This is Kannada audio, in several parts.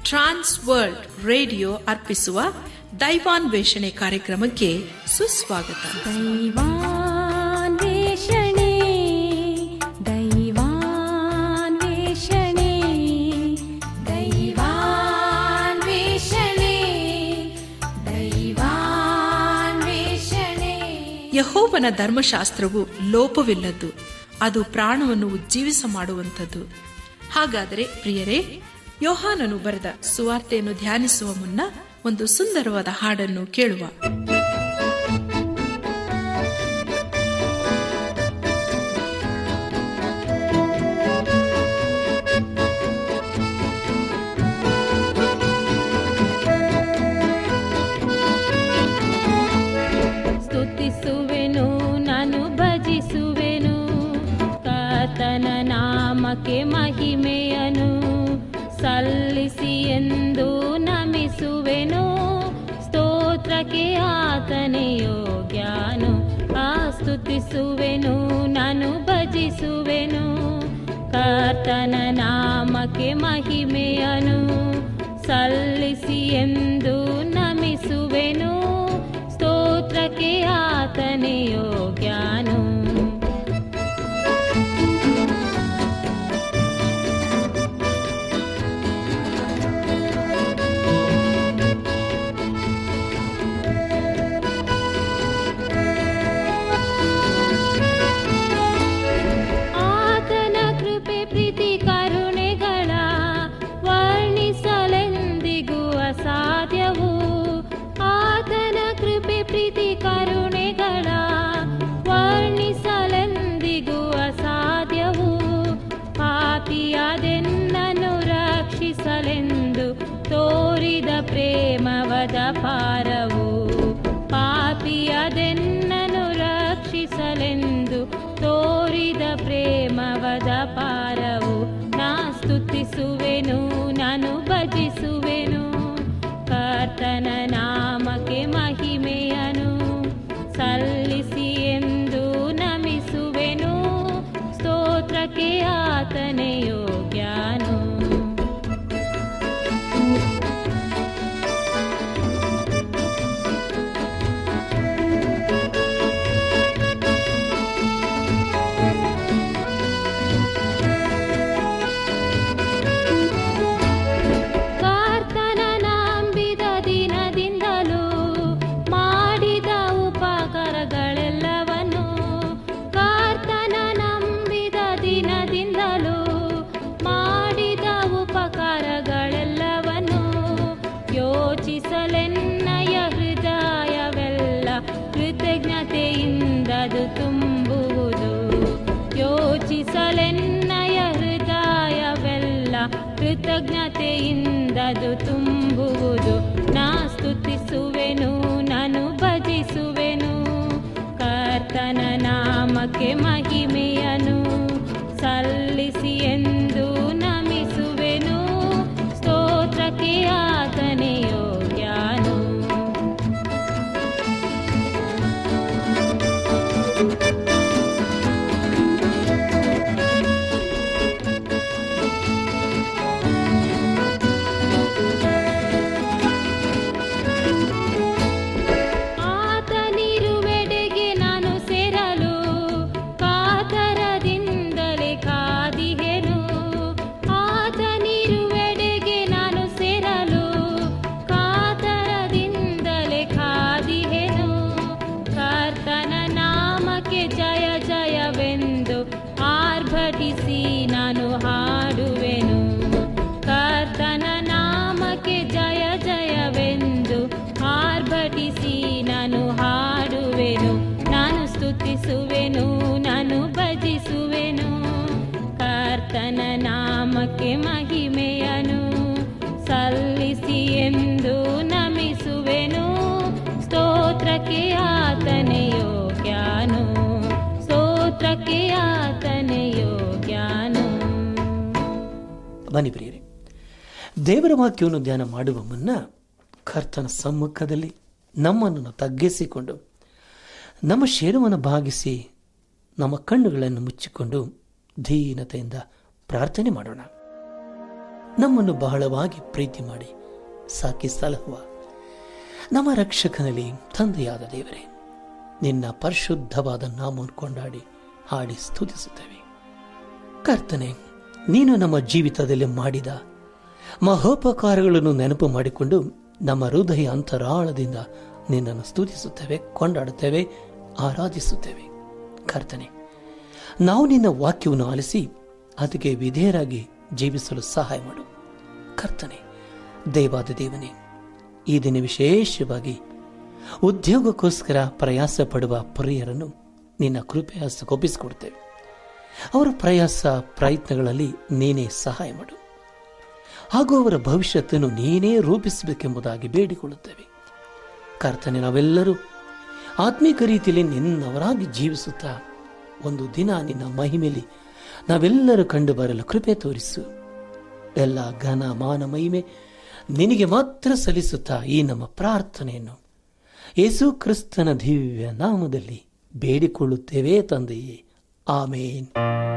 ಟ್ರಾನ್ಸ್ ವರ್ಲ್ಡ್ ರೇಡಿಯೋ ಅರ್ಪಿಸುವ ದೈವಾನ್ವೇಷಣೆ ಕಾರ್ಯಕ್ರಮಕ್ಕೆ ಸುಸ್ವಾಗತ ದೈವಾನ್ವೇಷಣೆ ದೈವಾನ್ವೇಷಣೆ ದೈವಾನ್ವೇಷಣೆ ದೈವಾನ್ವೇಷಣೆ ಯಹೋವನ ಧರ್ಮಶಾಸ್ತ್ರವು ಲೋಪವಿಲ್ಲದ್ದು ಅದು ಪ್ರಾಣವನ್ನು ಉಜ್ಜೀವಿಸ ಮಾಡುವಂಥದ್ದು ಹಾಗಾದರೆ ಪ್ರಿಯರೇ ಯೋಹಾನನು ಬರೆದ ಸುವಾರ್ತೆಯನ್ನು ಧ್ಯಾನಿಸುವ ಮುನ್ನ ಒಂದು ಸುಂದರವಾದ ಹಾಡನ್ನು ಕೇಳುವ ಸ್ತುತಿಸುವೆನು ನಾನು ಭಜಿಸುವೆನು ಕರ್ತನ ನಾಮಕ್ಕೆ ಮಹಿಮೆಯನು ಸಲ್ಲಿಸಿ ಎಂದು ನಮಿಸುವೆನು ಸ್ತೋತ್ರಕ್ಕೆ ಆತನೇ ಯೋಗ್ಯನು ಆ ಸ್ತುತಿಸುವೆನು ನಾನು ಭಜಿಸುವೆನು ಕರ್ತನ ನಾಮಕ್ಕೆ ಮಹಿಮೆಯನು ಸಲ್ಲಿಸಿ ಎಂದು ನಮಿಸುವೆನು ಸ್ತೋತ್ರಕ್ಕೆ ಆತನೇ ಯೋಗ್ಯನು ಆತನ ಕೃಪೆ ಪ್ರೀತಿ ಕರುಣೆಗಳ ವರ್ಣಿಸಲೆಂದಿಗೂ ಅಸಾಧ್ಯವು ಆತನ ಕೃಪೆ ಪ್ರೀತಿ ಕರುಣೆಗಳ ವರ್ಣಿಸಲೆಂದಿಗೂ ಅಸಾಧ್ಯವು ಪಾಪಿಯಾದೆನ್ನನ್ನು ರಕ್ಷಿಸಲೆಂದು ತೋರಿದ ಪ್ರೇಮವದ ಪಾರವು ಪಾಪಿಯಾದೆನ್ನನ್ನು ರಕ್ಷಿಸಲೆಂದು ತೋರಿದ ಪ್ರೇಮವದ ಪಾರವು ನಾ ಸ್ತುತಿಸುವೆನು ನಾನು ಭಜಿಸುವೆನು ಕರ್ತನ ನಾಮಕ್ಕೆ ಮಹಿಮೆಯನು ಸಲ್ಲಿಸಿ ಎಂದು ನಮಿಸುವೆನು ಸ್ತೋತ್ರಕ್ಕೆ ಆತನೇ ಯೋಗ್ಯನು ಕರ್ತನ ನಂಬಿದ ದಿನದಿಂದಲೂ ಮಾಡಿದ ಉಪಕಾರಗಳೆಲ್ಲವನ್ನು ಕರ್ತನ ನಂಬಿದ ದಿನದಿಂದಲೂ ಮಾಡಿದ ಉಪಕಾರಗಳೆಲ್ಲವನ್ನು ಯೋಚಿಸಲೆನ್ನಯ ಹೃದಯವೆಲ್ಲ ಕೃತಜ್ಞತೆಯಿಂದದು ತುಂಬುವುದು ಯೋಚಿಸಲೆನ್ನಯ ಹೃದಯವೆಲ್ಲ ಕೃತಜ್ಞತೆಯಿಂದದು ತುಂಬುವುದು ನಾ ಸ್ತುತಿಸುವೆನು ನಾನು ಭಜಿಸುವೆನು ಕರ್ತನ ನಾಮಕ್ಕೆ ಮಹಿಮೆಯನು ಸಲ್ಲಿಸಿ ಎಂದು ನಮಿಸುವೆನು ಸ್ತೋತ್ರಕ್ಕೆ ಆತನೇ ಯೋಗ್ಯನು ಆತನಿರುವೆಡೆಗೆ ನಾನು ಸೇರಲು ಕಾತರದಿಂದಲೇ ಕಾದಿಹೆನು ಆತನಿರುವೆಡೆಗೆ ನಾನು ಸೇರಲು ಕಾತರದಿಂದಲೇ ಕಾದಿಹೆನು ಕರ್ತನ ನಾಮಕ್ಕೆ ಜಯ ಜಯವೆಂದು ಆರ್ಭಟಿಸಿ ನಾನು ಹಾಡುವೆನು ಕರ್ತನ ನಾಮಕ್ಕೆ ಜಯ ಜಯವೆಂದು ಆರ್ಭಟಿಸಿ ನಾನು ಹಾಡುವೆನು ನಾನು ಸ್ತುತಿಸುವೆನು ನಾನು ಭಜಿಸುವೆನು ಕರ್ತನ ನಾಮಕ್ಕೆ ಮಹಿಮೆಯನು ಸಲ್ಲಿಸಿ ಎಂದು ನಮಿಸುವೆನು ಸ್ತೋತ್ರಕ್ಕೆ ಆತನೇ ಯೋಗ್ಯನು ಸ್ತೋತ್ರಕ್ಕೆ ಆತನೇ ಯೋಗ್ಯನು ಬನ್ನಿ ಪ್ರಿಯರೇ ದೇವರ ವಾಕ್ಯವನ್ನು ಧ್ಯಾನ ಮಾಡುವ ಮುನ್ನ ಕರ್ತನ ಸಮ್ಮುಖದಲ್ಲಿ ನಮ್ಮನ್ನು ತಗ್ಗಿಸಿಕೊಂಡು ನಮ್ಮ ಶೇರವನ್ನು ಭಾಗಿಸಿ ನಮ್ಮ ಕಣ್ಣುಗಳನ್ನು ಮುಚ್ಚಿಕೊಂಡು ಧೀನತೆಯಿಂದ ಪ್ರಾರ್ಥನೆ ಮಾಡೋಣ ನಮ್ಮನ್ನು ಬಹಳವಾಗಿ ಪ್ರೀತಿ ಮಾಡಿ ಸಾಕಿ ಸಲಹುವ ನಮ್ಮ ರಕ್ಷಕನಲ್ಲಿ ತಂದೆಯಾದ ದೇವರೇ ನಿನ್ನ ಪರಿಶುದ್ಧವಾದ ನಾಮವನ್ನು ಕೊಂಡಾಡಿ ಹಾಡಿ ಸ್ತುತಿಸುತ್ತೇವೆ ಕರ್ತನೆ ನೀನು ನಮ್ಮ ಜೀವಿತದಲ್ಲಿ ಮಾಡಿದ ಮಹೋಪಕಾರಗಳನ್ನು ನೆನಪು ಮಾಡಿಕೊಂಡು ನಮ್ಮ ಹೃದಯ ಅಂತರಾಳದಿಂದ ನಿನ್ನನ್ನು ಸ್ತುತಿಸುತ್ತೇವೆ ಕೊಂಡಾಡುತ್ತೇವೆ ಆರಾಧಿಸುತ್ತೇವೆ ಕರ್ತನೆ ನಾವು ನಿನ್ನ ವಾಕ್ಯವನ್ನು ಆಲಿಸಿ ಅದಕ್ಕೆ ವಿಧೇಯರಾಗಿ ಜೀವಿಸಲು ಸಹಾಯ ಮಾಡು ಕರ್ತನೆ ದೇವಾದ ದೇವನೇ ಈ ದಿನ ವಿಶೇಷವಾಗಿ ಉದ್ಯೋಗಕ್ಕೋಸ್ಕರ ಪ್ರಯಾಸ ಪಡುವ ಪ್ರಿಯರನ್ನು ನಿನ್ನ ಕೃಪೆ ಹಸ್ತಕ್ಕೊಪ್ಪಿಸಿಕೊಡ್ತೇವೆ ಅವರ ಪ್ರಯಾಸ ಪ್ರಯತ್ನಗಳಲ್ಲಿ ನೀನೇ ಸಹಾಯ ಮಾಡು ಹಾಗೂ ಅವರ ಭವಿಷ್ಯತ್ತನ್ನು ನೀನೇ ರೂಪಿಸಬೇಕೆಂಬುದಾಗಿ ಬೇಡಿಕೊಳ್ಳುತ್ತೇವೆ ಕರ್ತನೆ ನಾವೆಲ್ಲರೂ ಆತ್ಮೀಕ ರೀತಿಯಲ್ಲಿ ನಿನ್ನವರಾಗಿ ಜೀವಿಸುತ್ತಾ ಒಂದು ದಿನ ನಿನ್ನ ಮಹಿಮೆಯಲ್ಲಿ ನಾವೆಲ್ಲರೂ ಕಂಡು ಬರಲು ಕೃಪೆ ತೋರಿಸು ಎಲ್ಲ ಘನ ಮಾನ ಮಹಿಮೆ ನಿನಗೆ ಮಾತ್ರ ಸಲ್ಲಿಸುತ್ತಾ ಈ ನಮ್ಮ ಪ್ರಾರ್ಥನೆಯನ್ನು ಯೇಸು ಕ್ರಿಸ್ತನ ದಿವ್ಯ ನಾಮದಲ್ಲಿ ಬೇಡಿಕೊಳ್ಳುತ್ತೇವೆ ತಂದೆಯೇ ಆಮೇನ್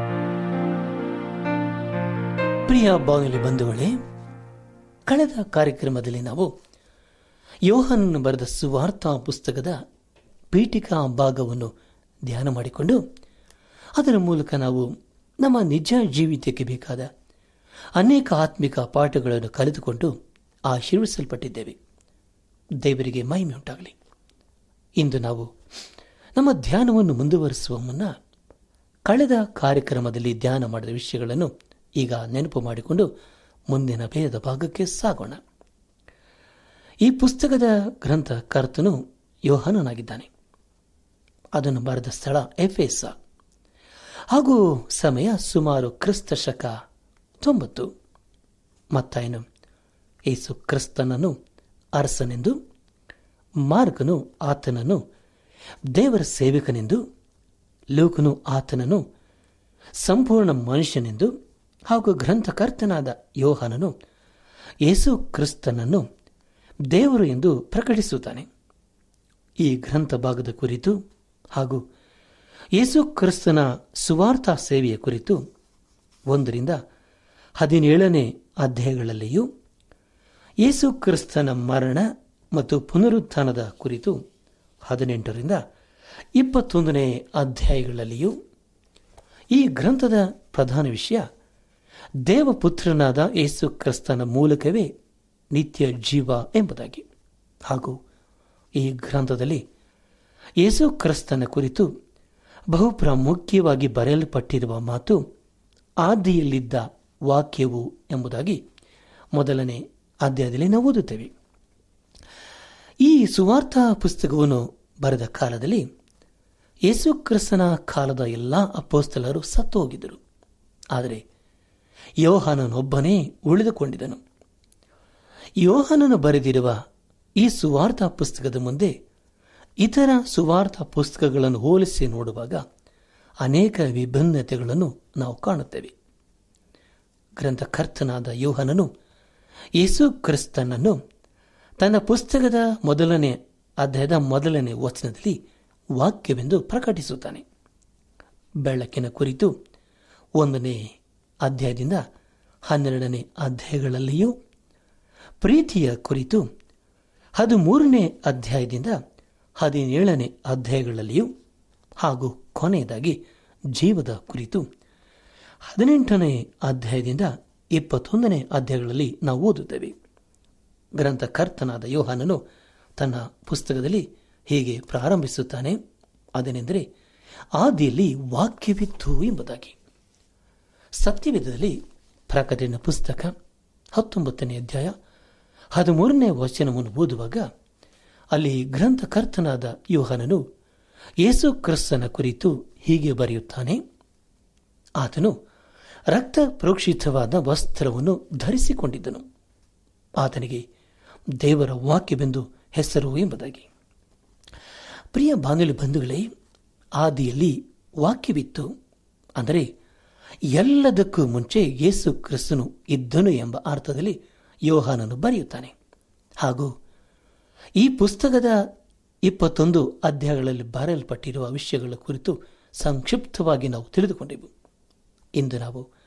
ಪ್ರಿಯ ಬಾನುಲಿ ಬಂಧುಗಳೇ ಕಳೆದ ಕಾರ್ಯಕ್ರಮದಲ್ಲಿ ನಾವು ಯೋಹನನ್ನು ಬರೆದ ಸುವಾರ್ತಾ ಪುಸ್ತಕದ ಪೀಠಿಕಾ ಭಾಗವನ್ನು ಧ್ಯಾನ ಮಾಡಿಕೊಂಡು ಅದರ ಮೂಲಕ ನಾವು ನಮ್ಮ ನಿಜ ಜೀವಿತಕ್ಕೆ ಬೇಕಾದ ಅನೇಕ ಆತ್ಮಿಕ ಪಾಠಗಳನ್ನು ಕಲಿತುಕೊಂಡು ಆಶೀರ್ವಿಸಲ್ಪಟ್ಟಿದ್ದೇವೆ ದೇವರಿಗೆ ಮಹಿಮೆ ಉಂಟಾಗಲಿ ಇಂದು ನಾವು ನಮ್ಮ ಧ್ಯಾನವನ್ನು ಮುಂದುವರಿಸುವ ಮುನ್ನ ಕಳೆದ ಕಾರ್ಯಕ್ರಮದಲ್ಲಿ ಧ್ಯಾನ ಮಾಡಿದ ವಿಷಯಗಳನ್ನು ಈಗ ನೆನಪು ಮಾಡಿಕೊಂಡು ಮುಂದಿನ ಭೇದ ಭಾಗಕ್ಕೆ ಸಾಗೋಣ ಈ ಪುಸ್ತಕದ ಗ್ರಂಥ ಕರ್ತನು ಯೋಹನನಾಗಿದ್ದಾನೆ ಅದನ್ನು ಬರೆದ ಸ್ಥಳ ಎಫೆಸ ಹಾಗೂ ಸಮಯ ಸುಮಾರು ಕ್ರಿಸ್ತ ಶಕ ತೊಂಬತ್ತು ಮತ್ತಾಯನು ಯೇಸು ಕ್ರಿಸ್ತನನ್ನು ಅರಸನೆಂದು ಮಾರ್ಗನು ಆತನನ್ನು ದೇವರ ಸೇವಕನೆಂದು ಲೋಕನು ಆತನನ್ನು ಸಂಪೂರ್ಣ ಮನುಷ್ಯನೆಂದು ಹಾಗೂ ಗ್ರಂಥಕರ್ತನಾದ ಯೋಹನನು ಯೇಸು ಕ್ರಿಸ್ತನನ್ನು ದೇವರು ಎಂದು ಪ್ರಕಟಿಸುತ್ತಾನೆ ಈ ಗ್ರಂಥ ಭಾಗದ ಕುರಿತು ಹಾಗೂ ಯೇಸು ಕ್ರಿಸ್ತನ ಸುವಾರ್ಥ ಸೇವೆಯ ಕುರಿತು ಒಂದರಿಂದ ಹದಿನೇಳನೇ ಅಧ್ಯಾಯಗಳಲ್ಲಿಯೂ ಯೇಸು ಕ್ರಿಸ್ತನ ಮರಣ ಮತ್ತು ಪುನರುತ್ಥಾನದ ಕುರಿತು ಹದಿನೆಂಟರಿಂದ ಇಪ್ಪತ್ತೊಂದನೇ ಅಧ್ಯಾಯಗಳಲ್ಲಿಯೂ ಈ ಗ್ರಂಥದ ಪ್ರಧಾನ ವಿಷಯ ದೇವಪುತ್ರನಾದ ಯೇಸು ಕ್ರಿಸ್ತನ ಮೂಲಕವೇ ನಿತ್ಯ ಜೀವ ಎಂಬುದಾಗಿ ಹಾಗೂ ಈ ಗ್ರಂಥದಲ್ಲಿ ಯೇಸು ಕ್ರಿಸ್ತನ ಕುರಿತು ಬಹು ಪ್ರಾಮುಖ್ಯವಾಗಿ ಬರೆಯಲ್ಪಟ್ಟಿರುವ ಮಾತು ಆದಿಯಲ್ಲಿದ್ದ ವಾಕ್ಯವು ಎಂಬುದಾಗಿ ಮೊದಲನೇ ಅಧ್ಯಾಯದಲ್ಲಿ ನಾವು ಓದುತ್ತೇವೆ ಈ ಸುವಾರ್ಥ ಪುಸ್ತಕವನ್ನು ಬರೆದ ಕಾಲದಲ್ಲಿ ಯೇಸು ಕ್ರಿಸ್ತನ ಕಾಲದ ಎಲ್ಲ ಅಪೋಸ್ತಲರು ಸತ್ತು ಹೋಗಿದ್ದರು ಆದರೆ ಯೋಹಾನನೊಬ್ಬನೇ ಉಳಿದುಕೊಂಡಿದ್ದನು ಯೋಹಾನನು ಬರೆದಿರುವ ಈ ಸುವಾರ್ಥ ಪುಸ್ತಕದ ಮುಂದೆ ಇತರ ಸುವಾರ್ಥ ಪುಸ್ತಕಗಳನ್ನು ಹೋಲಿಸಿ ನೋಡುವಾಗ ಅನೇಕ ವಿಭಿನ್ನತೆಗಳನ್ನು ನಾವು ಕಾಣುತ್ತೇವೆ ಗ್ರಂಥಕರ್ತನಾದ ಯೋಹನನು ಯೇಸು ಕ್ರಿಸ್ತನನ್ನು ತನ್ನ ಪುಸ್ತಕದ ಮೊದಲನೇ ಅಧ್ಯಾಯದ ಮೊದಲನೇ ವಚನದಲ್ಲಿ ವಾಕ್ಯವೆಂದು ಪ್ರಕಟಿಸುತ್ತಾನೆ ಬೆಳಕಿನ ಕುರಿತು ಒಂದನೇ ಅಧ್ಯಾಯದಿಂದ ಹನ್ನೆರಡನೇ ಅಧ್ಯಾಯಗಳಲ್ಲಿಯೂ ಪ್ರೀತಿಯ ಕುರಿತು ಹದಿಮೂರನೇ ಅಧ್ಯಾಯದಿಂದ ಹದಿನೇಳನೇ ಅಧ್ಯಾಯಗಳಲ್ಲಿಯೂ ಹಾಗೂ ಕೊನೆಯದಾಗಿ ಜೀವದ ಕುರಿತು ಹದಿನೆಂಟನೇ ಅಧ್ಯಾಯದಿಂದ ಇಪ್ಪತ್ತೊಂದನೇ ಅಧ್ಯಾಯಗಳಲ್ಲಿ ನಾವು ಓದುತ್ತೇವೆ ಗ್ರಂಥಕರ್ತನಾದ ಯೋಹಾನನು ತನ್ನ ಪುಸ್ತಕದಲ್ಲಿ ಹೀಗೆ ಪ್ರಾರಂಭಿಸುತ್ತಾನೆ ಅದೇನೆಂದರೆ ಆದಿಯಲ್ಲಿ ವಾಕ್ಯವಿತ್ತು ಎಂಬುದಾಗಿ ಸತ್ಯವಿಧದಲ್ಲಿ ಪ್ರಕಟಣೆ ಪುಸ್ತಕ ಹತ್ತೊಂಬತ್ತನೇ ಅಧ್ಯಾಯ ಹದಿಮೂರನೇ ವಚನವನ್ನು ಓದುವಾಗ ಅಲ್ಲಿ ಗ್ರಂಥಕರ್ತನಾದ ಯೋಹನನು ಯೇಸು ಕ್ರಿಸ್ತನ ಕುರಿತು ಹೀಗೆ ಬರೆಯುತ್ತಾನೆ ಆತನು ರಕ್ತ ಪ್ರೋಕ್ಷಿತವಾದ ವಸ್ತ್ರವನ್ನು ಧರಿಸಿಕೊಂಡಿದ್ದನು ಆತನಿಗೆ ದೇವರ ವಾಕ್ಯವೆಂದು ಹೆಸರು ಎಂಬುದಾಗಿ ಪ್ರಿಯ ಬಾನುಲಿ ಬಂಧುಗಳೇ ಆದಿಯಲ್ಲಿ ವಾಕ್ಯವಿತ್ತು ಅಂದರೆ ಎಲ್ಲದಕ್ಕೂ ಮುಂಚೆ ಯೇಸು ಕ್ರಿಸ್ತನು ಇದ್ದನು ಎಂಬ ಅರ್ಥದಲ್ಲಿ ಯೋಹಾನನು ಬರೆಯುತ್ತಾನೆ ಹಾಗೂ ಈ ಪುಸ್ತಕದ ಇಪ್ಪತ್ತೊಂದು ಅಧ್ಯಾಯಗಳಲ್ಲಿ ಬರೆಯಲ್ಪಟ್ಟಿರುವ ವಿಷಯಗಳ ಕುರಿತು ಸಂಕ್ಷಿಪ್ತವಾಗಿ ನಾವು ತಿಳಿದುಕೊಂಡೆವು ಇಂದು ನಾವು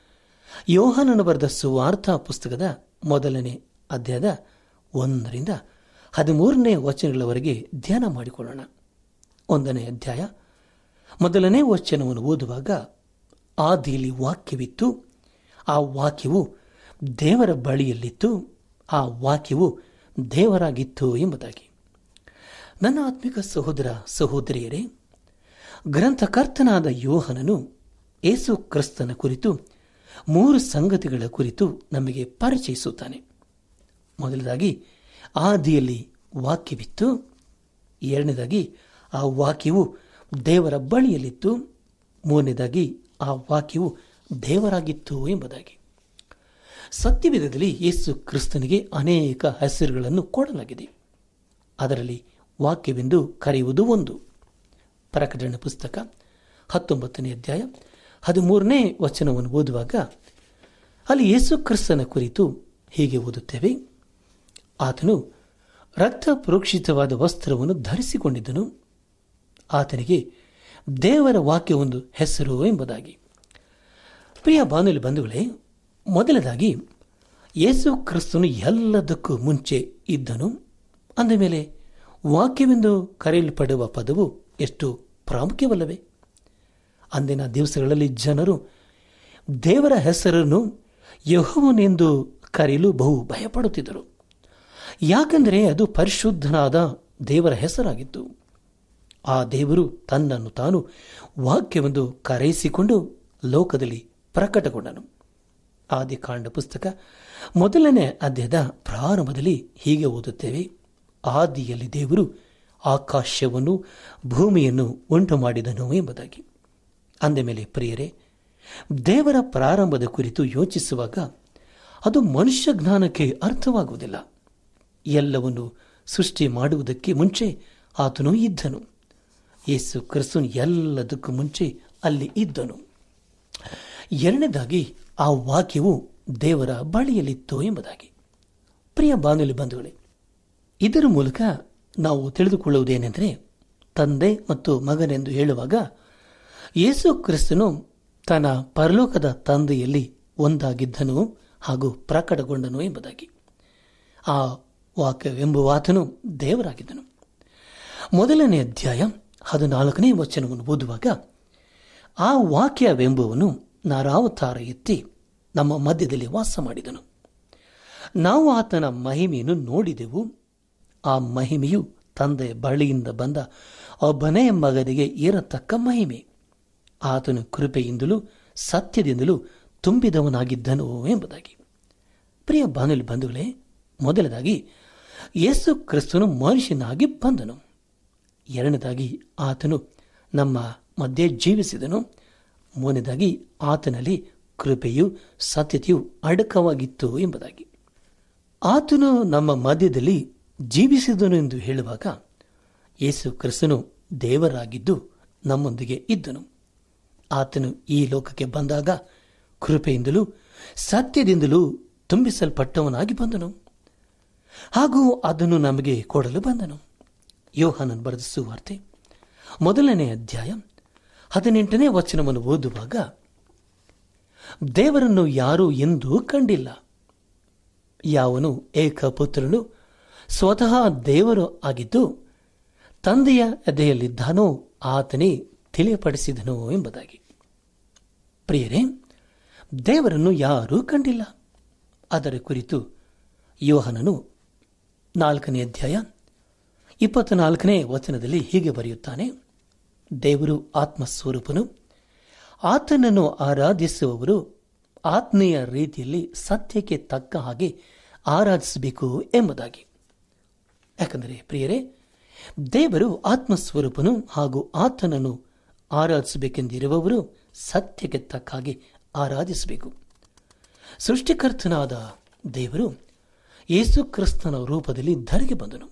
ಯೋಹಾನನು ಬರೆದ ಸುವಾರ್ಥ ಪುಸ್ತಕದ ಮೊದಲನೇ ಅಧ್ಯಾಯದ ಒಂದರಿಂದ ಹದಿಮೂರನೇ ವಚನಗಳವರೆಗೆ ಧ್ಯಾನ ಮಾಡಿಕೊಳ್ಳೋಣ ಒಂದನೇ ಅಧ್ಯಾಯ ಮೊದಲನೇ ವಚನವನ್ನು ಓದುವಾಗ ಆದಿಯಲ್ಲಿ ವಾಕ್ಯವಿತ್ತು ಆ ವಾಕ್ಯವು ದೇವರ ಬಳಿಯಲ್ಲಿತ್ತು ಆ ವಾಕ್ಯವು ದೇವರಾಗಿತ್ತು ಎಂಬುದಾಗಿ ನನ್ನ ಆತ್ಮಿಕ ಸಹೋದರ ಸಹೋದರಿಯರೇ ಗ್ರಂಥಕರ್ತನಾದ ಯೋಹನನು ಏಸು ಕ್ರಿಸ್ತನ ಕುರಿತು ಮೂರು ಸಂಗತಿಗಳ ಕುರಿತು ನಮಗೆ ಪರಿಚಯಿಸುತ್ತಾನೆ ಮೊದಲದಾಗಿ ಆದಿಯಲ್ಲಿ ವಾಕ್ಯವಿತ್ತು ಎರಡನೇದಾಗಿ ಆ ವಾಕ್ಯವು ದೇವರ ಬಳಿಯಲ್ಲಿತ್ತು ಮೂರನೇದಾಗಿ ಆ ವಾಕ್ಯವು ದೇವರಾಗಿತ್ತು ಎಂಬುದಾಗಿ ಸತ್ಯವಿಧದಲ್ಲಿ ಯೇಸು ಕ್ರಿಸ್ತನಿಗೆ ಅನೇಕ ಹೆಸರುಗಳನ್ನು ಕೊಡಲಾಗಿದೆ ಅದರಲ್ಲಿ ವಾಕ್ಯವೆಂದು ಕರೆಯುವುದು ಒಂದು ಪ್ರಕಟಣೆ ಪುಸ್ತಕ ಹತ್ತೊಂಬತ್ತನೇ ಅಧ್ಯಾಯ ಹದಿಮೂರನೇ ವಚನವನ್ನು ಓದುವಾಗ ಅಲ್ಲಿ ಯೇಸು ಕ್ರಿಸ್ತನ ಕುರಿತು ಹೀಗೆ ಓದುತ್ತೇವೆ ಆತನು ರಕ್ತ ಪ್ರೋಕ್ಷಿತವಾದ ವಸ್ತ್ರವನ್ನು ಧರಿಸಿಕೊಂಡಿದ್ದನು ಆತನಿಗೆ ದೇವರ ವಾಕ್ಯವೊಂದು ಹೆಸರು ಎಂಬುದಾಗಿ ಪ್ರಿಯ ಬಾನುಲಿ ಬಂಧುಗಳೇ ಮೊದಲದಾಗಿ ಯೇಸು ಕ್ರಿಸ್ತನು ಎಲ್ಲದಕ್ಕೂ ಮುಂಚೆ ಇದ್ದನು ಅಂದ ಮೇಲೆ ವಾಕ್ಯವೆಂದು ಕರೆಯಲ್ಪಡುವ ಪದವು ಎಷ್ಟು ಪ್ರಾಮುಖ್ಯವಲ್ಲವೇ ಅಂದಿನ ದಿವಸಗಳಲ್ಲಿ ಜನರು ದೇವರ ಹೆಸರನ್ನು ಯಹೋವನೆಂದು ಕರೆಯಲು ಬಹು ಭಯಪಡುತ್ತಿದ್ದರು ಯಾಕೆಂದರೆ ಅದು ಪರಿಶುದ್ಧನಾದ ದೇವರ ಹೆಸರಾಗಿತ್ತು ಆ ದೇವರು ತನ್ನನ್ನು ತಾನು ವಾಕ್ಯವೆಂದು ಕರೆಯಿಸಿಕೊಂಡು ಲೋಕದಲ್ಲಿ ಪ್ರಕಟಗೊಂಡನು ಆದಿಕಾಂಡ ಪುಸ್ತಕ ಮೊದಲನೇ ಅಧ್ಯಾಯದ ಪ್ರಾರಂಭದಲ್ಲಿ ಹೀಗೆ ಓದುತ್ತೇವೆ ಆದಿಯಲ್ಲಿ ದೇವರು ಆಕಾಶವನ್ನು ಭೂಮಿಯನ್ನು ಉಂಟು ಮಾಡಿದನು ಎಂಬುದಾಗಿ ಅಂದ ಮೇಲೆ ಪ್ರಿಯರೇ ದೇವರ ಪ್ರಾರಂಭದ ಕುರಿತು ಯೋಚಿಸುವಾಗ ಅದು ಮನುಷ್ಯ ಜ್ಞಾನಕ್ಕೆ ಅರ್ಥವಾಗುವುದಿಲ್ಲ ಎಲ್ಲವನ್ನು ಸೃಷ್ಟಿ ಮಾಡುವುದಕ್ಕೆ ಮುಂಚೆ ಆತನು ಇದ್ದನು ಯೇಸು ಕ್ರಿಸ್ತನು ಎಲ್ಲದಕ್ಕೂ ಮುಂಚೆ ಅಲ್ಲಿ ಇದ್ದನು ಎರಡನೇದಾಗಿ ಆ ವಾಕ್ಯವು ದೇವರ ಬಳಿಯಲ್ಲಿತ್ತು ಎಂಬುದಾಗಿ ಪ್ರಿಯ ಬಾನುಲಿ ಬಂಧುಗಳೇ ಇದರ ಮೂಲಕ ನಾವು ತಿಳಿದುಕೊಳ್ಳುವುದೇನೆಂದರೆ ತಂದೆ ಮತ್ತು ಮಗನೆಂದು ಹೇಳುವಾಗ ಯೇಸು ಕ್ರಿಸ್ತನು ತನ್ನ ಪರಲೋಕದ ತಂದೆಯಲ್ಲಿ ಒಂದಾಗಿದ್ದನು ಹಾಗೂ ಪ್ರಕಟಗೊಂಡನು ಎಂಬುದಾಗಿ ಆ ವಾಕ್ಯವೆಂಬುವಾತನು ದೇವರಾಗಿದ್ದನು ಮೊದಲನೇ ಅಧ್ಯಾಯ ಹದಿನಾಲ್ಕನೇ ವಚನವನ್ನು ಓದುವಾಗ ಆ ವಾಕ್ಯವೆಂಬುವನು ನಾರಾವತಾರ ಎತ್ತಿ ನಮ್ಮ ಮಧ್ಯದಲ್ಲಿ ವಾಸ ಮಾಡಿದನು ನಾವು ಆತನ ಮಹಿಮೆಯನ್ನು ನೋಡಿದೆವು ಆ ಮಹಿಮೆಯು ತಂದೆ ಬಳಿಯಿಂದ ಬಂದ ಒಬ್ಬನೇ ಮಗನಿಗೆ ಇರತಕ್ಕ ಮಹಿಮೆ ಆತನು ಕೃಪೆಯಿಂದಲೂ ಸತ್ಯದಿಂದಲೂ ತುಂಬಿದವನಾಗಿದ್ದನು ಎಂಬುದಾಗಿ ಪ್ರಿಯ ಬಾನುಲಿ ಬಂಧುಗಳೇ ಮೊದಲದಾಗಿ ಯೇಸು ಕ್ರಿಸ್ತನು ಮನುಷ್ಯನಾಗಿ ಬಂದನು ಎರಡನೇದಾಗಿ ಆತನು ನಮ್ಮ ಮಧ್ಯೆ ಜೀವಿಸಿದನು ಮೂರನೇದಾಗಿ ಆತನಲ್ಲಿ ಕೃಪೆಯು ಸತ್ಯತೆಯು ಅಡಕವಾಗಿತ್ತು ಎಂಬುದಾಗಿ ಆತನು ನಮ್ಮ ಮಧ್ಯದಲ್ಲಿ ಜೀವಿಸಿದನು ಎಂದು ಹೇಳುವಾಗ ಯೇಸು ಕ್ರಿಸ್ತನು ದೇವರಾಗಿದ್ದು ನಮ್ಮೊಂದಿಗೆ ಇದ್ದನು ಆತನು ಈ ಲೋಕಕ್ಕೆ ಬಂದಾಗ ಕೃಪೆಯಿಂದಲೂ ಸತ್ಯದಿಂದಲೂ ತುಂಬಿಸಲ್ಪಟ್ಟವನಾಗಿ ಬಂದನು ಹಾಗೂ ಅದನ್ನು ನಮಗೆ ಕೊಡಲು ಬಂದನು ಯೋಹಾನನ್ ಬರೆದ ಸುವಾರ್ತೆ ಮೊದಲನೇ ಅಧ್ಯಾಯ ಹದಿನೆಂಟನೇ ವಚನವನ್ನು ಓದುವಾಗ ದೇವರನ್ನು ಯಾರೂ ಎಂದೂ ಕಂಡಿಲ್ಲ ಯಾವನು ಏಕಪುತ್ರನು ಸ್ವತಃ ದೇವರು ಆಗಿದ್ದು ತಂದೆಯ ಎದೆಯಲ್ಲಿದ್ದಾನೋ ಆತನೇ ತಿಳಿಯಪಡಿಸಿದನು ಎಂಬುದಾಗಿ ಪ್ರಿಯರೇ ದೇವರನ್ನು ಯಾರೂ ಕಂಡಿಲ್ಲ ಅದರ ಕುರಿತು ಯೋಹನನು ನಾಲ್ಕನೇ ಅಧ್ಯಾಯ ಇಪ್ಪತ್ನಾಲ್ಕನೇ ವಚನದಲ್ಲಿ ಹೀಗೆ ಬರೆಯುತ್ತಾನೆ ದೇವರು ಆತ್ಮಸ್ವರೂಪನು ಆತನನ್ನು ಆರಾಧಿಸುವವರು ಆತ್ಮೀಯ ರೀತಿಯಲ್ಲಿ ಸತ್ಯಕ್ಕೆ ತಕ್ಕ ಹಾಗೆ ಆರಾಧಿಸಬೇಕು ಎಂಬುದಾಗಿ ಯಾಕಂದರೆ ಪ್ರಿಯರೇ ದೇವರು ಆತ್ಮಸ್ವರೂಪನು ಹಾಗೂ ಆತನನ್ನು ಆರಾಧಿಸಬೇಕೆಂದಿರುವವರು ಸತ್ಯಕ್ಕೆ ತಕ್ಕ ಹಾಗೆ ಆರಾಧಿಸಬೇಕು ಸೃಷ್ಟಿಕರ್ತನಾದ ದೇವರು ಯೇಸು ಕ್ರಿಸ್ತನ ರೂಪದಲ್ಲಿ ಧರೆಗೆ ಬಂದನು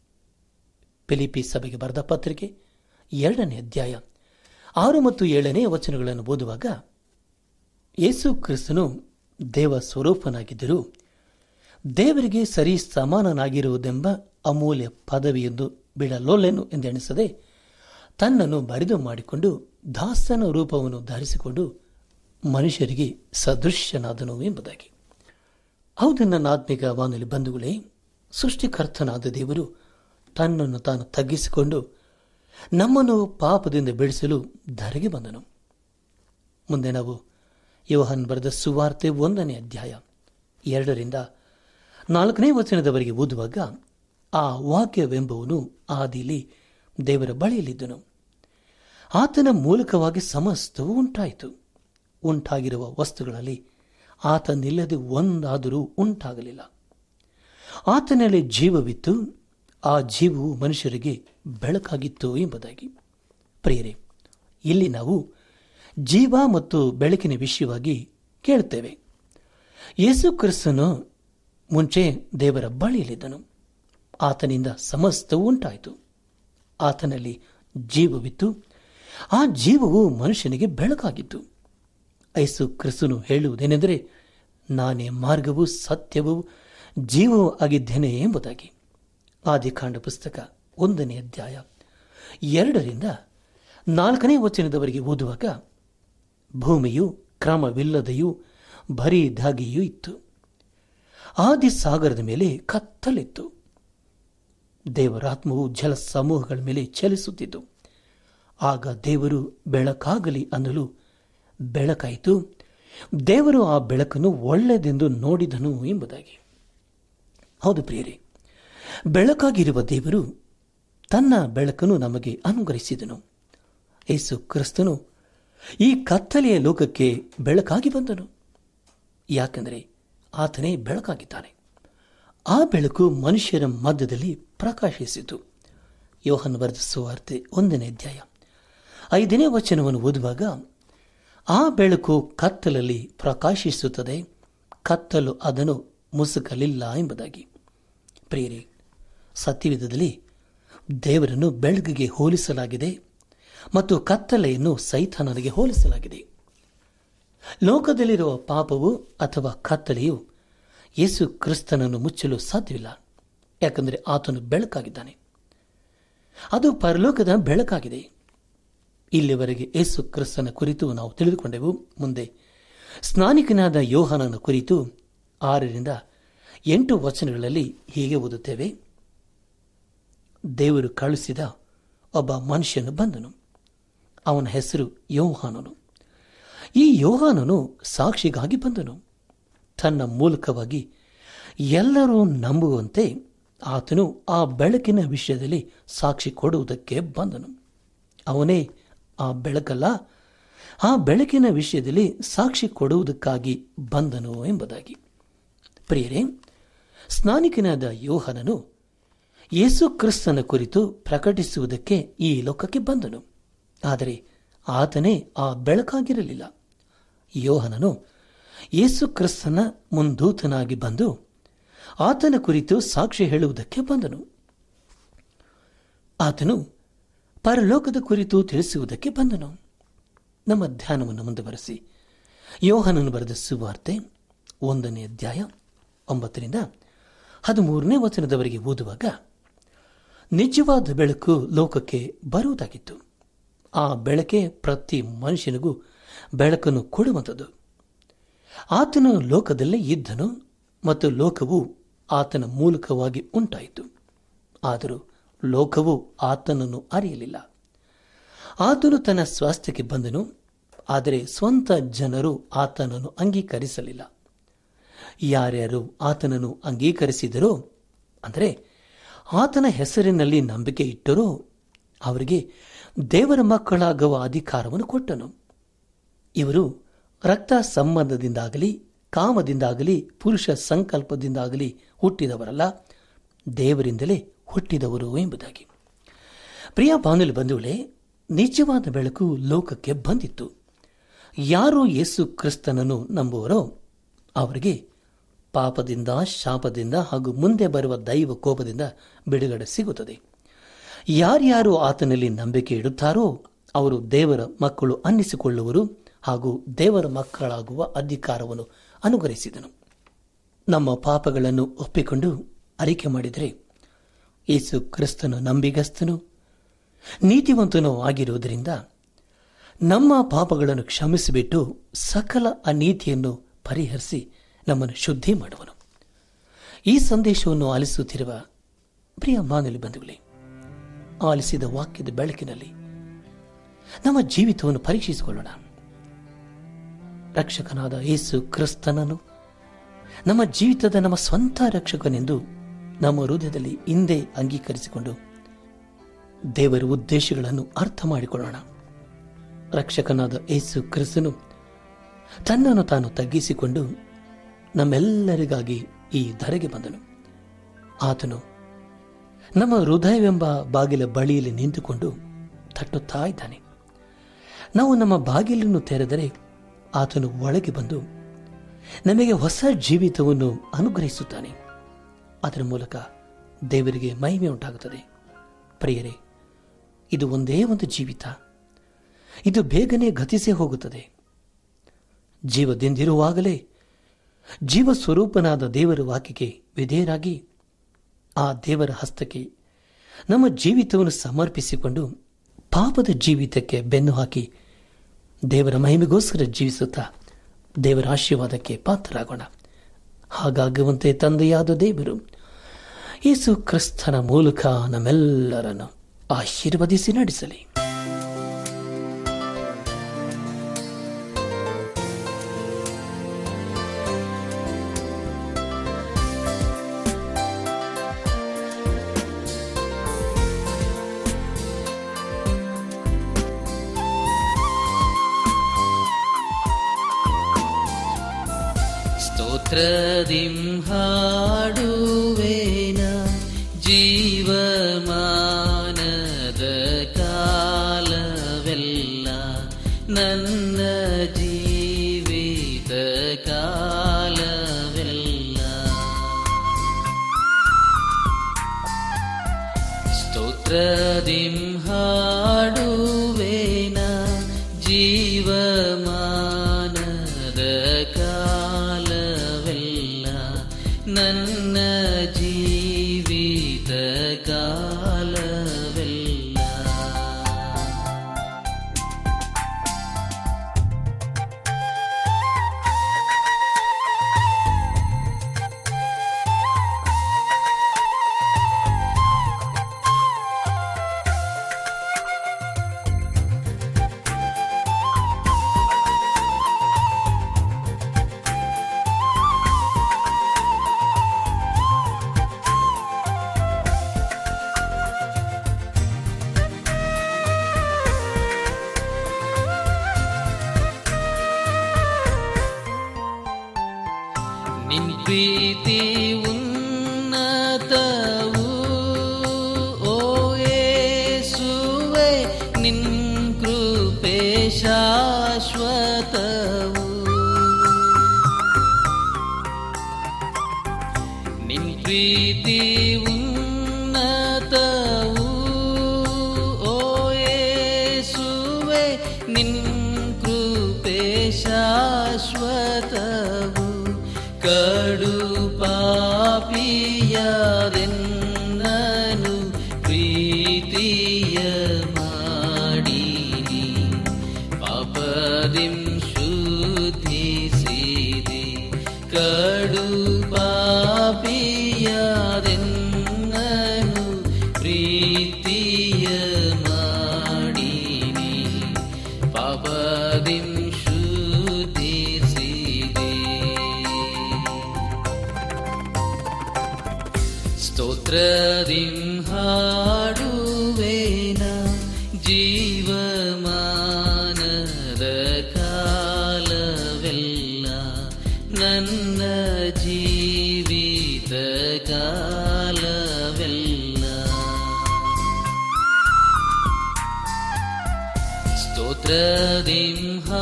ಫಿಲಿಪಿ ಸಭೆಗೆ ಬರೆದ ಪತ್ರಿಕೆ ಎರಡನೇ ಅಧ್ಯಾಯ ಆರು ಮತ್ತು ಏಳನೇ ವಚನಗಳನ್ನು ಓದುವಾಗ ಯೇಸು ಕ್ರಿಸ್ತನು ದೇವ ಸ್ವರೂಪನಾಗಿದ್ದರೂ ದೇವರಿಗೆ ಸರಿ ಸಮಾನನಾಗಿರುವುದೆಂಬ ಅಮೂಲ್ಯ ಪದವಿಯೊಂದು ಬಿಡಲೋಲೆನು ಎಂದೆಣಿಸದೆ ತನ್ನನ್ನು ಬರಿದು ಮಾಡಿಕೊಂಡು ದಾಸನ ರೂಪವನ್ನು ಧರಿಸಿಕೊಂಡು ಮನುಷ್ಯರಿಗೆ ಸದೃಶ್ಯನಾದನು ಎಂಬುದಾಗಿ ಹೌದು ನನ್ನ ಆತ್ಮಿಕ ಬಾನುಲಿ ಬಂಧುಗಳೇ ಸೃಷ್ಟಿಕರ್ತನಾದ ದೇವರು ತನ್ನನ್ನು ತಾನು ತಗ್ಗಿಸಿಕೊಂಡು ನಮ್ಮನ್ನು ಪಾಪದಿಂದ ಬೆಳೆಸಲು ಧರೆಗೆ ಬಂದನು ಮುಂದೆ ನಾವು ಯೋಹನ್ ಬರೆದ ಸುವಾರ್ತೆ ಒಂದನೇ ಅಧ್ಯಾಯ ಎರಡರಿಂದ ನಾಲ್ಕನೇ ವಚನದವರೆಗೆ ಓದುವಾಗ ಆ ವಾಕ್ಯವೆಂಬುವನು ಆದಿಲಿ ದೇವರ ಬಳಿಯಲ್ಲಿದ್ದನು ಆತನ ಮೂಲಕವಾಗಿ ಸಮಸ್ತವೂ ಉಂಟಾಯಿತು ಉಂಟಾಗಿರುವ ವಸ್ತುಗಳಲ್ಲಿ ಆತನಿಲ್ಲದೆ ಒಂದಾದರೂ ಉಂಟಾಗಲಿಲ್ಲ ಆತನಲ್ಲಿ ಜೀವವಿತ್ತು ಆ ಜೀವವು ಮನುಷ್ಯರಿಗೆ ಬೆಳಕಾಗಿತ್ತು ಎಂಬುದಾಗಿ ಪ್ರಿಯರೇ ಇಲ್ಲಿ ನಾವು ಜೀವ ಮತ್ತು ಬೆಳಕಿನ ವಿಷಯವಾಗಿ ಕೇಳುತ್ತೇವೆ ಯೇಸು ಕ್ರಿಸ್ತನು ಮುಂಚೆ ದೇವರ ಬಳಿಯಲ್ಲಿದ್ದನು ಆತನಿಂದ ಸಮಸ್ತವೂ ಉಂಟಾಯಿತು ಆತನಲ್ಲಿ ಜೀವವಿತ್ತು ಆ ಜೀವವು ಮನುಷ್ಯನಿಗೆ ಬೆಳಕಾಗಿತ್ತು ಐಸು ಕ್ರಿಸ್ತನು ಹೇಳುವುದೇನೆಂದರೆ ನಾನೇ ಮಾರ್ಗವೂ ಸತ್ಯವೂ ಜೀವವೂ ಆಗಿದ್ದೇನೆ ಎಂಬುದಾಗಿ ಆದಿಕಾಂಡ ಪುಸ್ತಕ ಒಂದನೇ ಅಧ್ಯಾಯ ಎರಡರಿಂದ ನಾಲ್ಕನೇ ವಚನದವರೆಗೆ ಓದುವಾಗ ಭೂಮಿಯು ಕ್ರಮವಿಲ್ಲದೆಯೂ ಬರೀದಾಗಿಯೂ ಇತ್ತು ಆದಿ ಸಾಗರದ ಮೇಲೆ ಕತ್ತಲಿತ್ತು ದೇವರಾತ್ಮವು ಜಲ ಸಮೂಹಗಳ ಮೇಲೆ ಚಲಿಸುತ್ತಿತ್ತು ಆಗ ದೇವರು ಬೆಳಕಾಗಲಿ ಅನ್ನಲು ಬೆಳಕಾಯಿತು ದೇವರು ಆ ಬೆಳಕನ್ನು ಒಳ್ಳೆಯದೆಂದು ನೋಡಿದನು ಎಂಬುದಾಗಿ ಹೌದು ಪ್ರಿಯರೇ ಬೆಳಕಾಗಿರುವ ದೇವರು ತನ್ನ ಬೆಳಕನ್ನು ನಮಗೆ ಅನುಗ್ರಹಿಸಿದನು ಯೇಸು ಕ್ರಿಸ್ತನು ಈ ಕತ್ತಲೆಯ ಲೋಕಕ್ಕೆ ಬೆಳಕಾಗಿ ಬಂದನು ಯಾಕೆಂದರೆ ಆತನೇ ಬೆಳಕಾಗಿದ್ದಾನೆ ಆ ಬೆಳಕು ಮನುಷ್ಯರ ಮಧ್ಯದಲ್ಲಿ ಪ್ರಕಾಶಿಸಿತು ಯೋಹನ್ ಬರೆದ ಸುವಾರ್ತೆ ಒಂದನೇ ಅಧ್ಯಾಯ ಐದನೇ ವಚನವನ್ನು ಓದುವಾಗ ಆ ಬೆಳಕು ಕತ್ತಲಲ್ಲಿ ಪ್ರಕಾಶಿಸುತ್ತದೆ ಕತ್ತಲು ಅದನ್ನು ಮುಸುಕಲಿಲ್ಲ ಎಂಬುದಾಗಿ ಪ್ರಿಯರೇ ಸತ್ಯವಿಧದಲ್ಲಿ ದೇವರನ್ನು ಬೆಳಕಿಗೆ ಹೋಲಿಸಲಾಗಿದೆ ಮತ್ತು ಕತ್ತಲೆಯನ್ನು ಸೈತಾನನಿಗೆ ಹೋಲಿಸಲಾಗಿದೆ ಲೋಕದಲ್ಲಿರುವ ಪಾಪವು ಅಥವಾ ಕತ್ತಲೆಯು ಯೇಸು ಕ್ರಿಸ್ತನನ್ನು ಮುಚ್ಚಲು ಸಾಧ್ಯವಿಲ್ಲ ಯಾಕಂದರೆ ಆತನು ಬೆಳಕಾಗಿದ್ದಾನೆ ಅದು ಪರಲೋಕದ ಬೆಳಕಾಗಿದೆ ಇಲ್ಲಿವರೆಗೆ ಯೇಸು ಕ್ರಿಸ್ತನ ಕುರಿತು ನಾವು ತಿಳಿದುಕೊಂಡೆವು ಮುಂದೆ ಸ್ನಾನಿಕನಾದ ಯೋಹಾನನ ಕುರಿತು ಆರರಿಂದ ಎಂಟು ವಚನಗಳಲ್ಲಿ ಹೀಗೆ ಓದುತ್ತೇವೆ ದೇವರು ಕಳುಹಿಸಿದ ಒಬ್ಬ ಮನುಷ್ಯನು ಬಂದನು ಅವನ ಹೆಸರು ಯೋಹಾನನು ಈ ಯೋಹಾನನು ಸಾಕ್ಷಿಗಾಗಿ ಬಂದನು ತನ್ನ ಮೂಲಕವಾಗಿ ಎಲ್ಲರೂ ನಂಬುವಂತೆ ಆತನು ಆ ಬೆಳಕಿನ ವಿಷಯದಲ್ಲಿ ಸಾಕ್ಷಿ ಕೊಡುವುದಕ್ಕೆ ಬಂದನು ಅವನೇ ಆ ಬೆಳಕಲ್ಲ ಆ ಬೆಳಕಿನ ವಿಷಯದಲ್ಲಿ ಸಾಕ್ಷಿ ಕೊಡುವುದಕ್ಕಾಗಿ ಬಂದನು ಎಂಬುದಾಗಿ ಪ್ರಿಯರೇ ಸ್ನಾನಿಕನಾದ ಯೋಹನನು ಯೇಸು ಕ್ರಿಸ್ತನ ಕುರಿತು ಪ್ರಕಟಿಸುವುದಕ್ಕೆ ಈ ಲೋಕಕ್ಕೆ ಬಂದನು ಆದರೆ ಆತನೇ ಆ ಬೆಳಕಾಗಿರಲಿಲ್ಲ ಯೋಹನನು ಯೇಸು ಕ್ರಿಸ್ತನ ಮುಂದೂತನಾಗಿ ಬಂದು ಆತನ ಕುರಿತು ಸಾಕ್ಷಿ ಹೇಳುವುದಕ್ಕೆ ಬಂದನು ಆತನು ಪರಲೋಕದ ಕುರಿತು ತಿಳಿಸುವುದಕ್ಕೆ ಬಂದನು ನಮ್ಮ ಧ್ಯಾನವನ್ನು ಮುಂದುವರೆಸಿ ಯೋಹನನು ಬರೆದ ಸುವಾರ್ತೆ ಒಂದನೇ ಅಧ್ಯಾಯ ಒಂಬತ್ತರಿಂದ ಹದಿಮೂರನೇ ವಚನದವರೆಗೆ ಓದುವಾಗ ನಿಜವಾದ ಬೆಳಕು ಲೋಕಕ್ಕೆ ಬರುವುದಾಗಿತ್ತು ಆ ಬೆಳಕೆ ಪ್ರತಿ ಮನುಷ್ಯನಿಗೂ ಬೆಳಕನ್ನು ಕೊಡುವಂಥದ್ದು ಆತನು ಲೋಕದಲ್ಲೇ ಇದ್ದನು ಮತ್ತು ಲೋಕವು ಆತನ ಮೂಲಕವಾಗಿ ಉಂಟಾಯಿತು ಆದರೂ ಲೋಕವು ಆತನನ್ನು ಅರಿಯಲಿಲ್ಲ ಆತನು ತನ್ನ ಸ್ವಾಸ್ಥ್ಯಕ್ಕೆ ಬಂದನು ಆದರೆ ಸ್ವಂತ ಜನರು ಆತನನ್ನು ಅಂಗೀಕರಿಸಲಿಲ್ಲ ಯಾರ್ಯಾರು ಆತನನ್ನು ಅಂಗೀಕರಿಸಿದರೋ ಅಂದರೆ ಆತನ ಹೆಸರಿನಲ್ಲಿ ನಂಬಿಕೆ ಇಟ್ಟರೋ ಅವರಿಗೆ ದೇವರ ಮಕ್ಕಳಾಗುವ ಅಧಿಕಾರವನ್ನು ಕೊಟ್ಟನು ಇವರು ರಕ್ತ ಸಂಬಂಧದಿಂದಾಗಲಿ ಕಾಮದಿಂದಾಗಲಿ ಪುರುಷ ಸಂಕಲ್ಪದಿಂದಾಗಲಿ ಹುಟ್ಟಿದವರಲ್ಲ ದೇವರಿಂದಲೇ ಹುಟ್ಟಿದವರು ಎಂಬುದಾಗಿ ಪ್ರಿಯ ಬಾನುಲಿ ಬಂಧುಗಳೇ ನಿಜವಾದ ಬೆಳಕು ಲೋಕಕ್ಕೆ ಬಂದಿತ್ತು ಯಾರು ಯೇಸು ಕ್ರಿಸ್ತನನ್ನು ನಂಬುವರೋ ಅವರಿಗೆ ಪಾಪದಿಂದ ಶಾಪದಿಂದ ಹಾಗೂ ಮುಂದೆ ಬರುವ ದೈವ ಕೋಪದಿಂದ ಬಿಡುಗಡೆ ಸಿಗುತ್ತದೆ ಯಾರ್ಯಾರು ಆತನಲ್ಲಿ ನಂಬಿಕೆ ಇಡುತ್ತಾರೋ ಅವರು ದೇವರ ಮಕ್ಕಳು ಅನ್ನಿಸಿಕೊಳ್ಳುವರು ಹಾಗೂ ದೇವರ ಮಕ್ಕಳಾಗುವ ಅಧಿಕಾರವನ್ನು ಅನುಗ್ರಹಿಸಿದನು ನಮ್ಮ ಪಾಪಗಳನ್ನು ಒಪ್ಪಿಕೊಂಡು ಅರಿಕೆ ಮಾಡಿದರೆ ಯೇಸು ಕ್ರಿಸ್ತನು ನಂಬಿಗಸ್ತನು ನೀತಿವಂತನೂ ಆಗಿರುವುದರಿಂದ ನಮ್ಮ ಪಾಪಗಳನ್ನು ಕ್ಷಮಿಸಿಬಿಟ್ಟು ಸಕಲ ಅನೀತಿಯನ್ನು ಪರಿಹರಿಸಿ ನಮ್ಮನ್ನು ಶುದ್ಧಿ ಮಾಡುವನು ಈ ಸಂದೇಶವನ್ನು ಆಲಿಸುತ್ತಿರುವ ಪ್ರಿಯ ಮಾನಲಿ ಬಂಧುಗಳೇ ಆಲಿಸಿದ ವಾಕ್ಯದ ಬೆಳಕಿನಲ್ಲಿ ನಮ್ಮ ಜೀವಿತವನ್ನು ಪರೀಕ್ಷಿಸಿಕೊಳ್ಳೋಣ ರಕ್ಷಕನಾದ ಯೇಸು ಕ್ರಿಸ್ತನನ್ನು ನಮ್ಮ ಜೀವಿತದ ನಮ್ಮ ಸ್ವಂತ ರಕ್ಷಕನೆಂದು ನಮ್ಮ ಹೃದಯದಲ್ಲಿ ಹಿಂದೆ ಅಂಗೀಕರಿಸಿಕೊಂಡು ದೇವರ ಉದ್ದೇಶಗಳನ್ನು ಅರ್ಥ ಮಾಡಿಕೊಳ್ಳೋಣ ರಕ್ಷಕನಾದ ಯೇಸು ಕ್ರಿಸ್ತನು ತನ್ನನ್ನು ತಾನು ತಗ್ಗಿಸಿಕೊಂಡು ನಮ್ಮೆಲ್ಲರಿಗಾಗಿ ಈ ಧರೆಗೆ ಬಂದನು ಆತನು ನಮ್ಮ ಹೃದಯವೆಂಬ ಬಾಗಿಲ ಬಳಿಯಲ್ಲಿ ನಿಂತುಕೊಂಡು ತಟ್ಟುತ್ತಾ ಇದ್ದಾನೆ ನಾವು ನಮ್ಮ ಬಾಗಿಲನ್ನು ತೆರೆದರೆ ಆತನು ಒಳಗೆ ಬಂದು ನಮಗೆ ಹೊಸ ಜೀವಿತವನ್ನು ಅನುಗ್ರಹಿಸುತ್ತಾನೆ ಅದರ ಮೂಲಕ ದೇವರಿಗೆ ಮಹಿಮೆ ಉಂಟಾಗುತ್ತದೆ ಪ್ರಿಯರೇ ಇದು ಒಂದೇ ಒಂದು ಜೀವಿತ ಇದು ಬೇಗನೆ ಗತಿಸೇ ಹೋಗುತ್ತದೆ ಜೀವದಿಂದಿರುವಾಗಲೇ ಜೀವ ಸ್ವರೂಪನಾದ ದೇವರ ವಾಕ್ಯಕ್ಕೆ ವಿಧೇಯರಾಗಿ ಆ ದೇವರ ಹಸ್ತಕ್ಕೆ ನಮ್ಮ ಜೀವಿತವನ್ನು ಸಮರ್ಪಿಸಿಕೊಂಡು ಪಾಪದ ಜೀವಿತಕ್ಕೆ ಬೆನ್ನು ಹಾಕಿ ದೇವರ ಮಹಿಮೆಗೋಸ್ಕರ ಜೀವಿಸುತ್ತಾ ದೇವರ ಆಶೀರ್ವಾದಕ್ಕೆ ಪಾತ್ರರಾಗೋಣ ಹಾಗಾಗುವಂತೆ ತಂದೆಯಾದ ದೇವರು ಯೇಸು ಕ್ರಿಸ್ತನ ಮೂಲಕ ನಮ್ಮೆಲ್ಲರನ್ನು ಆಶೀರ್ವದಿಸಿ ನಡೆಸಲಿ ಸ್ತೋತ್ರದಿಂ ಹಾಡುವೇನ ಜೀವಮಾನದ ಕಾಲವೆಲ್ಲ ನನ್ನ ಜೀವಿತ ಕಾಲವೆಲ್ಲ ಸ್ತೋತ್ರದಿಂ ಹಾಡುವೇನ ಜೀವಮಾನದ ಕಾಲವೆಲ್ಲ ನನ್ನ ಜೀವಿತ ಕಾಲವೆಲ್ಲ ನಿನ್ ಪ್ರೀತಿ ಉನ್ನತವು ಓ ಯೇಸುವೆ ನಿನ್ ಕೃಪೆ ಶಾಶ್ವತವು ನಿನ್ ಪ್ರೀತಿ ಉನ್ನತವು ಓ ಯೇಸುವೆ ನಿನ್ ಕೃಪೆ ಶಾಶ್ವತವು ಕಡು ಪಾಪಿಯರೆನ್ನನು ಪ್ರೀತಿಯ ಮಾಡಿನಿ ಪಾಪದಿಂ ಶುದ್ಧಿಸಿದೆ ಕಡು ಪಾಪಿಯರೆನ್ನನು ಪ್ರೀತಿಯ ಮಾಡಿನಿ ಪಾಪದಿಂ ಶುದ್ಧಿಸಿದೆ ಸ್ತೋತ್ರದಿಂ ಹಾಡುವೇನ ಜೀವಮಾನದ ಕಾಲವೆಲ್ಲ ನನ್ನ ಜೀವಿತ ಕಾಲವೆಲ್ಲ ಸ್ತೋತ್ರದಿಂ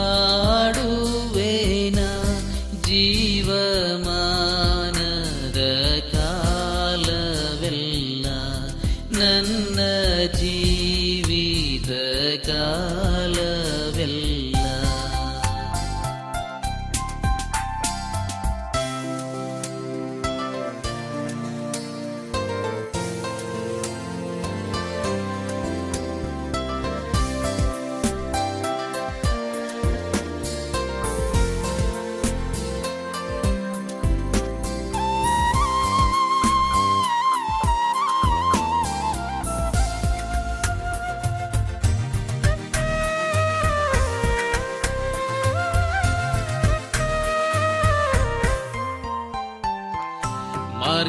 ಹಾಡುವೇನ ಜೀವಮಾನದ ಕಾಲವೆಲ್ಲ ನನ್ನ ಜೀವಿತ ಕಾಲವೆಲ್ಲ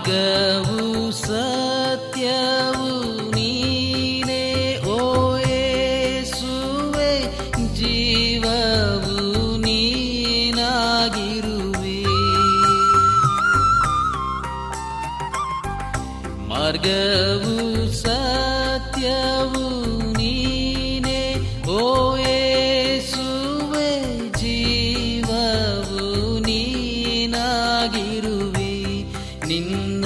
ಮಾರ್ಗವು ಸತ್ಯವು ನೀನೇ ಓ ಯೇಸುವೆ ಜೀವವು ನೀನಾಗಿರುವೆ ಮಾರ್ಗವು ಸತ್ಯವು ನೀನೇ ಓ ಯೇಸುವೆ ಜೀವವು ನೀನಾಗಿರುವೆ ನಿನ್ನ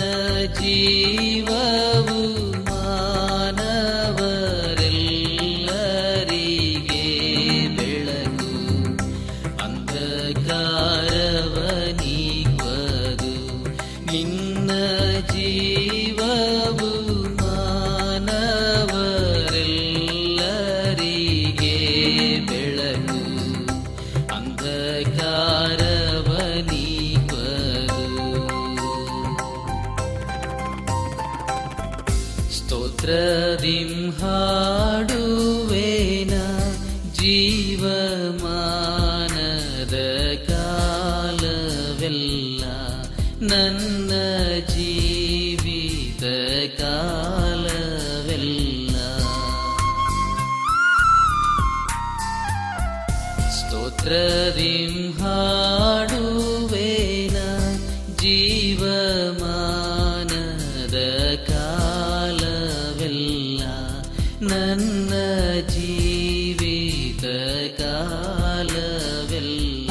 ಜೀವವು ಮಾನವರೆಲ್ಲರಿಗೆ ಬೆಳಕು ಅಂಧಕಾರವ ನೀಗುವುದು ನಿನ್ನ ಜೀವವು ಮಾನವರೆಲ್ಲರಿಗೆ ಬೆಳಕು ಅಂಧಕಾರವ ನೀಗುವುದು ಸ್ತೋತ್ರದಿಂ ಹಾಡುವೇನ ಜೀವಮಾನದ ಕಾಲವೆಲ್ಲ ನನ್ನ ಜೀವಿತ ಕಾಲವೆಲ್ಲ ಸ್ತೋತ್ರದಿಂ ಹಾಡುವೇನ ಜೀವಮಾನದ ಕಾಲವೆಲ್ಲ ನನ್ನ ಜೀವಿತ ಕಾಲವೆಲ್ಲ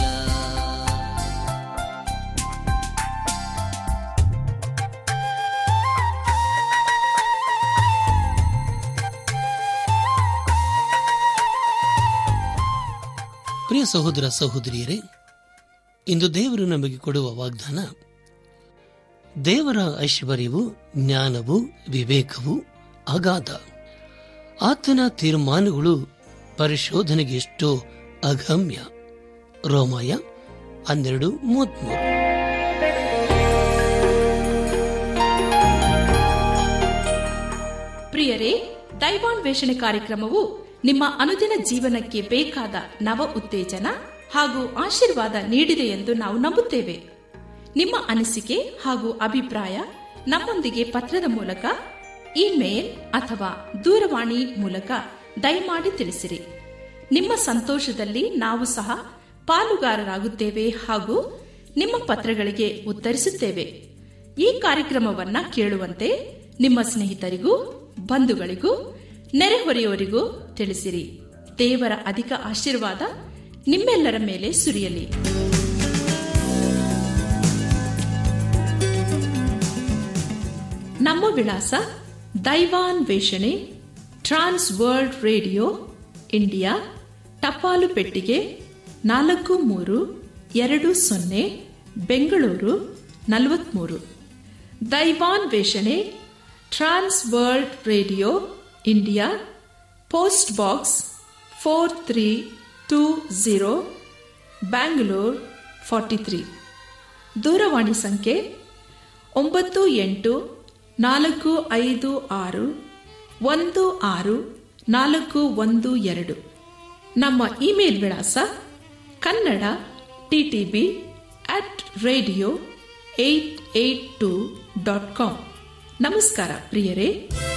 ಪ್ರಿಯ ಸಹೋದರ ಸಹೋದರಿಯರೇ ಇಂದು ದೇವರು ನಮಗೆ ಕೊಡುವ ವಾಗ್ದಾನ ದೇವರ ಐಶ್ವರ್ಯವು ಜ್ಞಾನವು ವಿವೇಕವು ಅಗಾಧ ಆತನ ತೀರ್ಮಾನಗಳು ಪರಿಶೋಧನೆಗೆ ಎಷ್ಟೋ ಅಗಮ್ಯ ರೋಮಾಯ ಹನ್ನೆರಡು ಮೂವತ್ಮೂರು ಪ್ರಿಯರೇ ದೈವಾನ್ವೇಷಣೆ ಕಾರ್ಯಕ್ರಮವು ನಿಮ್ಮ ಅನುದಿನ ಜೀವನಕ್ಕೆ ಬೇಕಾದ ನವ ಉತ್ತೇಜನ ಹಾಗೂ ಆಶೀರ್ವಾದ ನೀಡಿದೆ ಎಂದು ನಾವು ನಂಬುತ್ತೇವೆ ನಿಮ್ಮ ಅನಿಸಿಕೆ ಹಾಗೂ ಅಭಿಪ್ರಾಯ ನಮ್ಮೊಂದಿಗೆ ಪತ್ರದ ಮೂಲಕ ಇಮೇಲ್ ಅಥವಾ ದೂರವಾಣಿ ಮೂಲಕ ದಯಮಾಡಿ ತಿಳಿಸಿರಿ ನಿಮ್ಮ ಸಂತೋಷದಲ್ಲಿ ನಾವು ಸಹ ಪಾಲುಗಾರರಾಗುತ್ತೇವೆ ಹಾಗೂ ನಿಮ್ಮ ಪತ್ರಗಳಿಗೆ ಉತ್ತರಿಸುತ್ತೇವೆ ಈ ಕಾರ್ಯಕ್ರಮವನ್ನ ಕೇಳುವಂತೆ ನಿಮ್ಮ ಸ್ನೇಹಿತರಿಗೂ ಬಂಧುಗಳಿಗೂ ನೆರೆಹೊರೆಯವರಿಗೂ ತಿಳಿಸಿರಿ ದೇವರ ಅಧಿಕ ಆಶೀರ್ವಾದ ನಿಮ್ಮೆಲ್ಲರ ಮೇಲೆ ಸುರಿಯಲಿ ನಮ್ಮ ವಿಳಾಸ ದೈವಾನ್ ವೇಷಣೆ ಟ್ರಾನ್ಸ್ ವರ್ಲ್ಡ್ ರೇಡಿಯೋ ಇಂಡಿಯಾ ಟಪಾಲು ಪೆಟ್ಟಿಗೆ ನಾಲ್ಕು ಮೂರು ಎರಡು ಸೊನ್ನೆ ಬೆಂಗಳೂರು ನಲವತ್ಮೂರು ದೈವಾನ್ ವೇಷಣೆ trans world radio India post box four three two zero Bangalore forty three ದೂರವಾಣಿ ಸಂಖ್ಯೆ ಒಂಬತ್ತು ಎಂಟು ನಾಲ್ಕು ಐದು ಆರು ಒಂದು ಆರು ನಾಲ್ಕು ಒಂದು ಎರಡು ನಮ್ಮ ಇಮೇಲ್ ವಿಳಾಸ Kannada TTB at radio eight eight two dot com ನಮಸ್ಕಾರ ಪ್ರಿಯರೇ